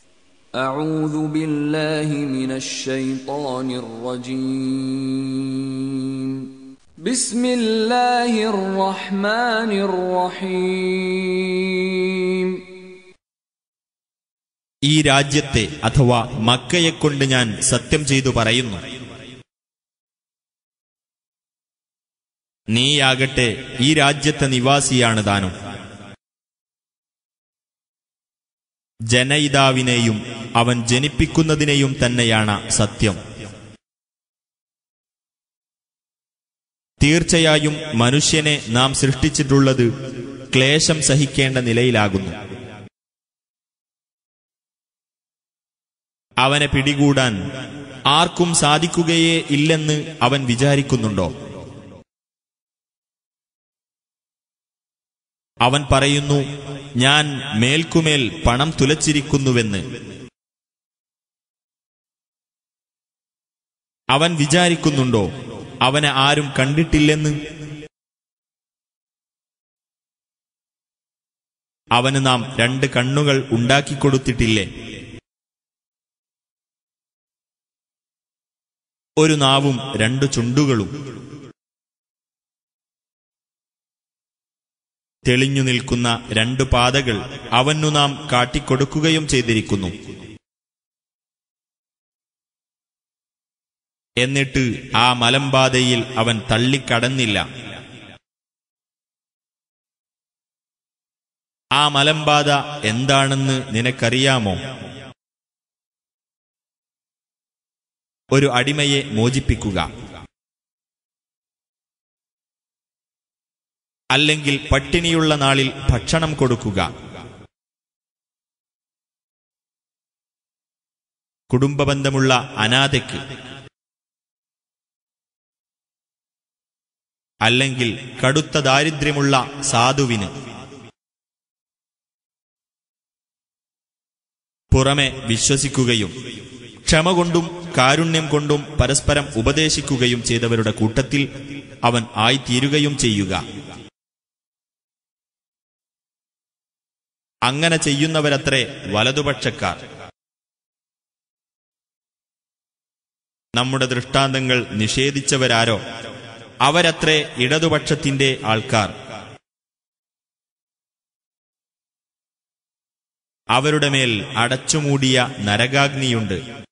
أعوذ بالله من الشيطان الرجيم بسم الله الرحمن الرحيم ഈ രാജ്യത്തെ അഥവാ മക്കയെക്കൊണ്ട് ഞാൻ സത്യം ചെയ്തു പറയുന്നു നീയാകട്ടെ ഈ രാജ്യത്തെ നിവാസിയാണ് താനും ജനയിതാവിനെയും അവൻ ജനിപ്പിക്കുന്നതിനെയും തന്നെയാണ് സത്യം തീർച്ചയായും മനുഷ്യനെ നാം സൃഷ്ടിച്ചിട്ടുള്ളത് ക്ലേശം സഹിക്കേണ്ട നിലയിലാകുന്നു അവനെ പിടികൂടാൻ ആർക്കും സാധിക്കുകയേ ഇല്ലെന്ന് അവൻ വിചാരിക്കുന്നുണ്ടോ അവൻ പറയുന്നു ഞാൻ മേൽക്കുമേൽ പണം തുലച്ചിരിക്കുന്നുവെന്ന് അവൻ വിചാരിക്കുന്നുണ്ടോ അവനെ ആരും കണ്ടിട്ടില്ലെന്ന് അവന് നാം രണ്ട് കണ്ണുകൾ ഉണ്ടാക്കിക്കൊടുത്തിട്ടില്ലേ ഒരു നാവും രണ്ടു ചുണ്ടുകളും തെളിഞ്ഞു നിൽക്കുന്ന രണ്ടു പാതകൾ അവനു നാം കാട്ടിക്കൊടുക്കുകയും ചെയ്തിരിക്കുന്നു എന്നിട്ട് ആ മലമ്പാതയിൽ അവൻ തള്ളിക്കടന്നില്ല ആ മലമ്പാത എന്താണെന്ന് നിനക്കറിയാമോ ഒരു അടിമയെ മോചിപ്പിക്കുക അല്ലെങ്കിൽ പട്ടിണിയുള്ള നാളിൽ ഭക്ഷണം കൊടുക്കുക കുടുംബബന്ധമുള്ള അനാഥയ്ക്ക് അല്ലെങ്കിൽ കടുത്ത ദാരിദ്ര്യമുള്ള സാധുവിന് പുറമെ വിശ്വസിക്കുകയും ക്ഷമ കൊണ്ടും കാരുണ്യം കൊണ്ടും പരസ്പരം ഉപദേശിക്കുകയും ചെയ്തവരുടെ കൂട്ടത്തിൽ അവൻ ആയിത്തീരുകയും ചെയ്യുക അങ്ങനെ ചെയ്യുന്നവരത്രേ വലതുപക്ഷക്കാർ നമ്മുടെ ദൃഷ്ടാന്തങ്ങൾ നിഷേധിച്ചവരാരോ അവരത്രേ ഇടതുപക്ഷത്തിന്റെ ആൾക്കാർ അവരുടെ മേൽ അടച്ചുമൂടിയ നരകാഗ്നിയുണ്ട്